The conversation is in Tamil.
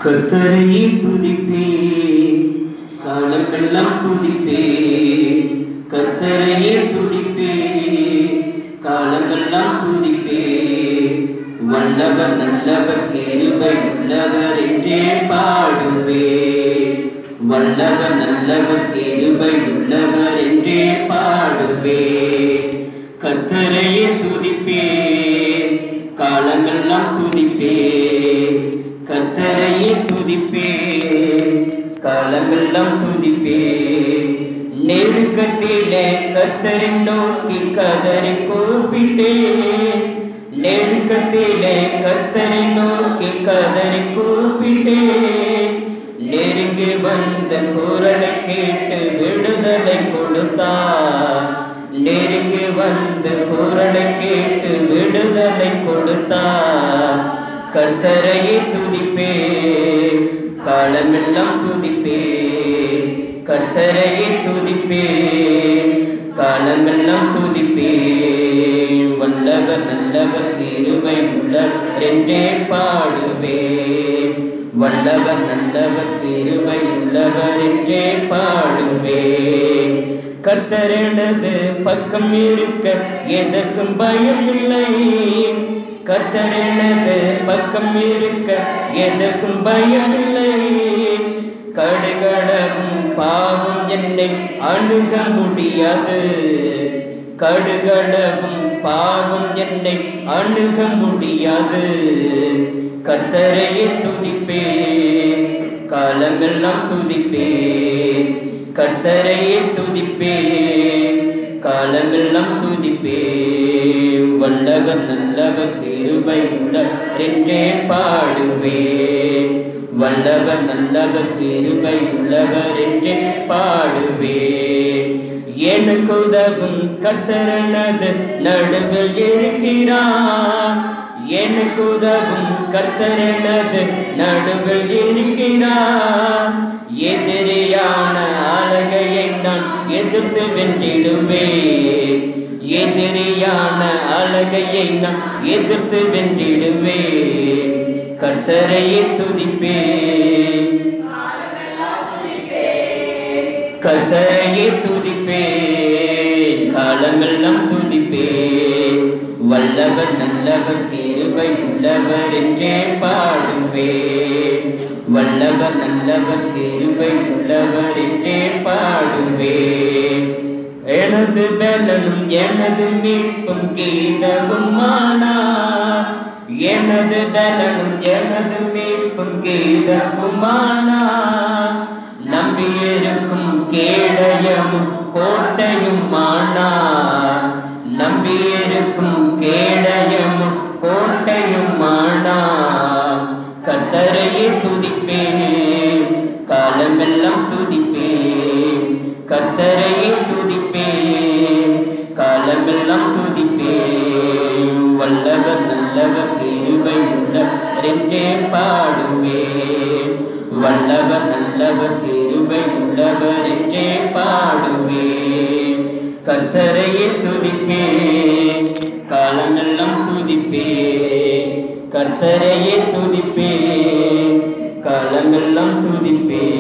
கர்த்தரையே துதிப்பே காலமெல்லாம் துதிப்பே கர்த்தரையே துதிப்பே காலமெல்லாம் துதிப்பே வல்லவர் நல்லவர் கேருவை உள்ளவர் என்றே பாடுவே வல்லவர் நல்லவர் கேருவை உள்ளவர் என்றே பாடுவே கர்த்தரையே துதிப்பே காலமெல்லாம் துதிப்பே கர்த்தரையே துதிப்பே காலமெல்லாம் துதிப்பே நெருக்கத்திலே கர்த்தரை நோக்கி கதறி கூப்பிட்டேன் நெருக்கத்திலே கர்த்தரை நோக்கி கதறி கூப்பிட்டேன் நெருங்கி வந்த குரலை கேட்டு விடுதலை கொடுத்தார் நெருங்கி வந்த குரலை கேட்டு விடுதலை கொடுத்தார் கர்த்தரையே துதிப்பே காலமெல்லாம் துதிப்பே கர்த்தரையே துதிப்பே காலமெல்லாம் துதிப்பே வல்லவர் நல்லவர் கிருபை உள்ளவர் என்றே பாடுவே வல்லவர் நல்லவர் கிருபை உள்ளவர் என்றே பாடுவே கர்த்தரெனது பக்கம் இருக்க எதற்கும் பயம் இல்லை கர்த்தரெனது பக்கம் இருக்க எதற்கும் பயம் இல்லை கடுகளவும் பாவம் என்னை அணுக முடியாது கடுகளவும் பாவம் என்னை அணுக முடியாது கர்த்தரையே துதிப்பே காலமெல்லாம் துதிப்பே கர்த்தரையே துதிப்பே காலமெல்லாம் துதிப்பே வல்லவர் நல்லவர் கிருபை உள்ளவர் என்றே பாடுவே வல்லவர் நல்லவர் கிருபை உள்ளவர் என்றே பாடுவே எனக்கு உதவும் கர்த்தரனது நடுவில் இருக்கிறார் எனக்கு உதவும் கர்த்தரனது நடுவில் இருக்கிறார் எதிரியான அழகையை நான் எதிர்த்து வென்றிடுவேன் எதிரியான அழகையை நான் எதிர்த்து வென்றிடுவேன் கர்த்தரையே துதிப்பேன் கர்த்தரையே துதிப்பேன் காலமெல்லாம் துதிப்பேன் வல்லவர் நல்லவர் கிருபை உள்ளவர் என்றே பாடுவேன் வல்லவர் நல்லவர் கிருபை உள்ளவர் என்றே பாடுவேன் எனது பலனும் எனது மீட்பும் கீதமும் ஆனா எனது பலனும் எனது மீட்பும் கீதமும் ஆனா நம்பியிருக்கும் கேடயமும் கோட்டையும் ஆனா நம்பியிருக்கும் கேடயமும் கோட்டையும் ஆனா கத்தரையே துதிப்பேன் காலமெல்லாம் துதிப்பேன் கத்தரையே துதிப்பேன் காலமெல்லாம் துதிப்பேன் வல்லவர் நல்லவர் கிருபை உள்ளவர் என்றே பாடுவேன் வல்லவர் நல்லவர் கிருபை உள்ளவர் என்றே பாடுவேன் கத்தரையே துதிப்பேன் காலமெல்லாம் துதிப்பேன் கர்த்தரையே துதிப்பேன் காலமெல்லாம் துதிப்பேன்